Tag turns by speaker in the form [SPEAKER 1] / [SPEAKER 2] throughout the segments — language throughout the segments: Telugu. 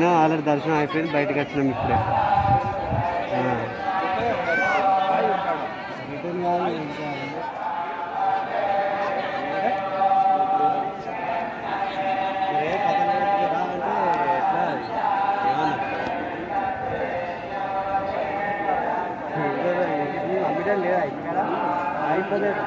[SPEAKER 1] పోయినా ఆల్రెడీ దర్శనం అయిపోయింది బయటకు వచ్చినాం ఇప్పుడే ఆ. రిటర్న్ కాదు, ఇంకా. ఏ పక్కన పెట్టుకురా అంటే ఎట్లా అది? ఏమన్నా? అమ్మిటం లేదా ఇక్కడ అయిపోలేదు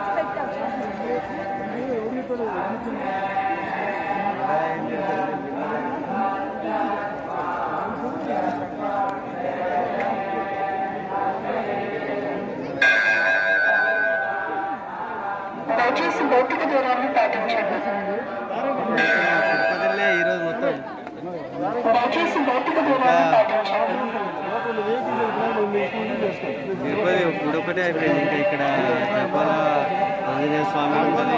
[SPEAKER 2] దయచేసి భౌతిక దూరాన్ని పాటించండి
[SPEAKER 1] తిరుపతిలో ఈరోజు మొత్తం
[SPEAKER 2] దయచేసి భౌతిక దూరాన్ని పాటించండి
[SPEAKER 1] తిరుపతి ఇప్పుడు ఒకటే అయిపోయింది ఇంకా ఇక్కడ తిరుపల ఆంజనేయ స్వామి ఉంటుంది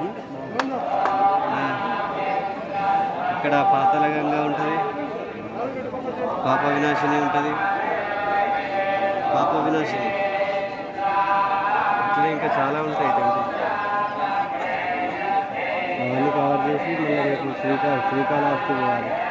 [SPEAKER 1] ఆ, ఇక్కడ పాతల గంగ ఉంటుంది పాప వినాశిని ఉంటుంది పాప వినాశిని ఇట్లా ఇంకా చాలా ఉంటాయి టెంపుల్ అవన్నీ కవర్ చేసి మళ్ళీ రేపు శ్రీకాళ శ్రీకాళహస్తి పోవాలి